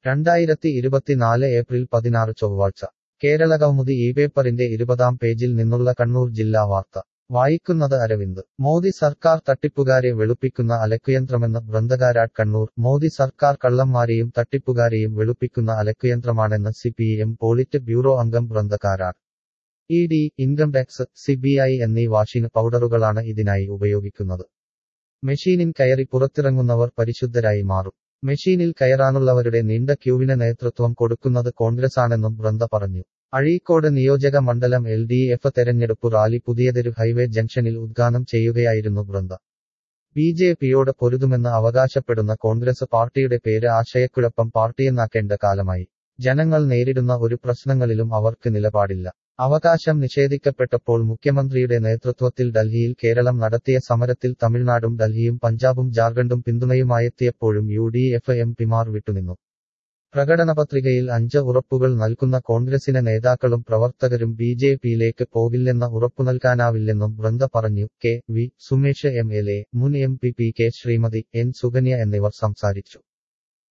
രണ്ടായിരത്തി ഇരുപത്തിനാല് ഏപ്രിൽ പതിനാറ് ചൊവ്വാഴ്ച കേരളകൗമുദി ഈ പേപ്പറിന്റെ ഇരുപതാം പേജിൽ നിന്നുള്ള കണ്ണൂർ ജില്ലാ വാർത്ത വായിക്കുന്നത് അരവിന്ദ് മോദി സർക്കാർ തട്ടിപ്പുകാരെ വെളുപ്പിക്കുന്ന അലക്കുയന്ത്രമെന്ന് വൃന്ദകാരാട്ട് കണ്ണൂർ മോദി സർക്കാർ കള്ളന്മാരെയും തട്ടിപ്പുകാരെയും വെളുപ്പിക്കുന്ന അലക്കുയന്ത്രമാണെന്ന് സിപിഎം പോളിറ്റ് ബ്യൂറോ അംഗം Brinda Karat E D income tax CBI എന്നീ വാഷിംഗ് പൗഡറുകളാണ് ഇതിനായി ഉപയോഗിക്കുന്നത് മെഷീനിൻ കയറി പുറത്തിറങ്ങുന്നവർ പരിശുദ്ധരായി മാറും മെഷീനിൽ കയറാനുള്ളവരുടെ നീണ്ട ക്യൂവിന് നേതൃത്വം കൊടുക്കുന്നത് കോൺഗ്രസാണെന്നും വൃന്ദ പറഞ്ഞു അഴീക്കോട് നിയോജക മണ്ഡലം എൽ ഡി എഫ് തെരഞ്ഞെടുപ്പ് റാലി പുതിയതെരു ഹൈവേ ജംഗ്ഷനിൽ ഉദ്ഘാടനം ചെയ്യുകയായിരുന്നു വൃന്ദ ബി ജെ പിയോട് പൊരുതുമെന്ന് അവകാശപ്പെടുന്ന കോൺഗ്രസ് പാർട്ടിയുടെ പേര് ആശയക്കുഴപ്പം പാർട്ടിയെന്നാക്കേണ്ട കാലമായി ജനങ്ങൾ നേരിടുന്ന ഒരു പ്രശ്നങ്ങളിലും അവർക്ക് നിലപാടില്ല അവകാശം നിഷേധിക്കപ്പെട്ടപ്പോൾ മുഖ്യമന്ത്രിയുടെ നേതൃത്വത്തിൽ ഡൽഹിയിൽ കേരളം നടത്തിയ സമരത്തിൽ തമിഴ്നാടും ഡൽഹിയും പഞ്ചാബും ജാർഖണ്ഡും പിന്തുണയുമായെത്തിയപ്പോഴും യു ഡി എഫ് എം പിമാർ വിട്ടുനിന്നു പ്രകടനപത്രികയിൽ അഞ്ച് ഉറപ്പുകൾ നൽകുന്ന കോൺഗ്രസിലെ നേതാക്കളും പ്രവർത്തകരും ബി ജെ പിയിലേക്ക് പോകില്ലെന്ന ഉറപ്പു നൽകാനാവില്ലെന്നും വൃന്ദ പറഞ്ഞു K V Sumesh M L A മുൻ M P P K Sreemathi N Sukanya എന്നിവർ സംസാരിച്ചു